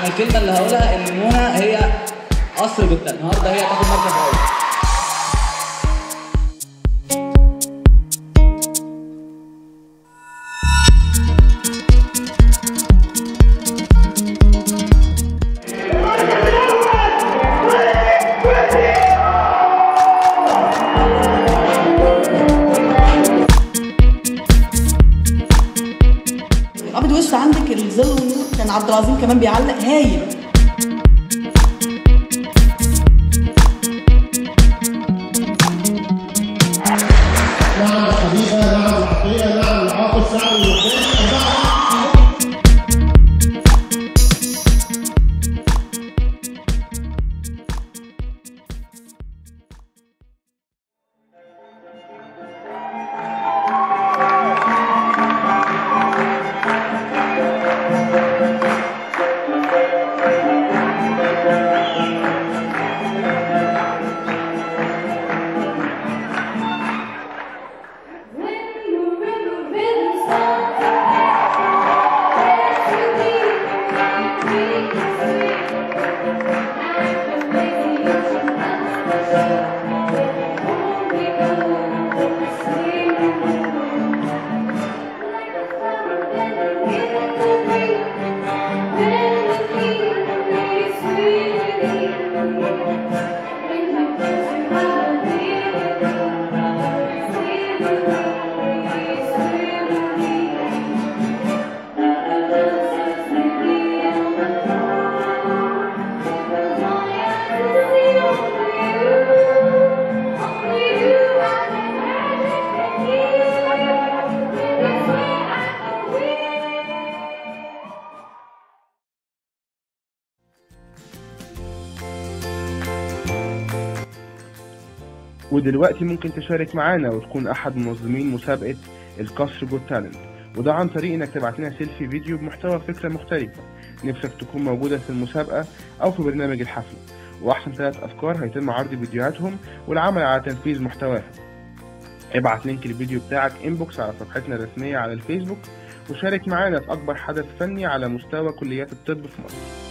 انا الكلمه اللي هقولها ان منى هي قصر جدا النهارده هي هتاخد مركز اول ابيض وش عندك الظل والنور كان عبد العظيم كمان بيعلق هايل نعم الحبيبة نعم العطية نعم العاقل سعد الوحيد ودلوقتي ممكن تشارك معانا وتكون أحد منظمين مسابقة القصر جود تالنت وده عن طريق إنك تبعت لنا سيلفي فيديو بمحتوى فكرة مختلفة نفسك تكون موجودة في المسابقة أو في برنامج الحفلة وأحسن ثلاث أفكار هيتم عرض فيديوهاتهم والعمل على تنفيذ محتواها ابعت لينك الفيديو بتاعك انبوكس على صفحتنا الرسمية على الفيسبوك وشارك معانا في أكبر حدث فني على مستوى كليات الطب في مصر